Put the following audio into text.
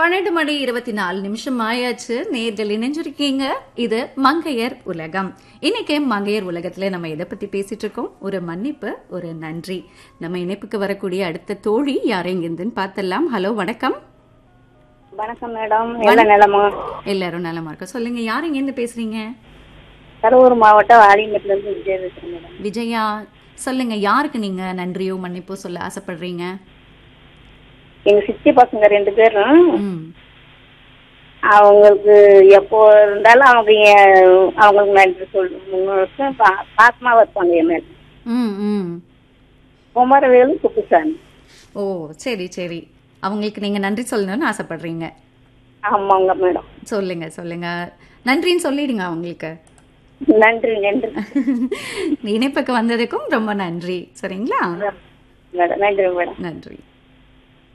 பன்னெண்டு மணி இருபத்தி நாலு நிமிஷம் ஆயாச்சு நேர்கள் இணைஞ்சிருக்கீங்க இது மங்கையர் உலகம் இன்னைக்கு மங்கையர் உலகத்துல நம்ம எதை பத்தி பேசிட்டு இருக்கோம் ஒரு மன்னிப்பு ஒரு நன்றி நம்ம இணைப்புக்கு வரக்கூடிய அடுத்த தோழி யாரை இங்கிருந்துன்னு பார்த்தலாம் ஹலோ வணக்கம் வணக்கம் மேடம் நல்ல நிலமா எல்லாரும் நலமா இருக்கோம் சொல்லுங்க யார் இங்கிருந்து பேசுறீங்க கரூர் மாவட்டம் ஆலிங்கத்துல இருந்து விஜய் பேசுறேன் மேடம் விஜயா சொல்லுங்க யாருக்கு நீங்க நன்றியோ மன்னிப்போ சொல்ல ஆசைப்படுறீங்க எங்க சித்தி பசங்க ரெண்டு பேரும் ம் அவங்களுக்கு எப்போ இருந்தாலும் அவங்க என்- அவங்களுக்கு நன்றி சொல்லு மூணு வருஷம் பா- பாசமா இருப்பாங்க என் மேல ம் ம் குமரவேலு குப்புசாமி ஓ சரி சரி அவங்களுக்கு நீங்க நன்றி சொல்லணும்னு ஆசைப்படுறீங்க ஆமாங்க மேடம் சொல்லுங்க சொல்லுங்க நன்றின்னு சொல்லிடுங்க அவங்களுக்கு நன்றி நன்றி இணைப்புக்கு வந்ததுக்கும் ரொம்ப நன்றி சரிங்களா மேடம் நன்றி மேடம் நன்றி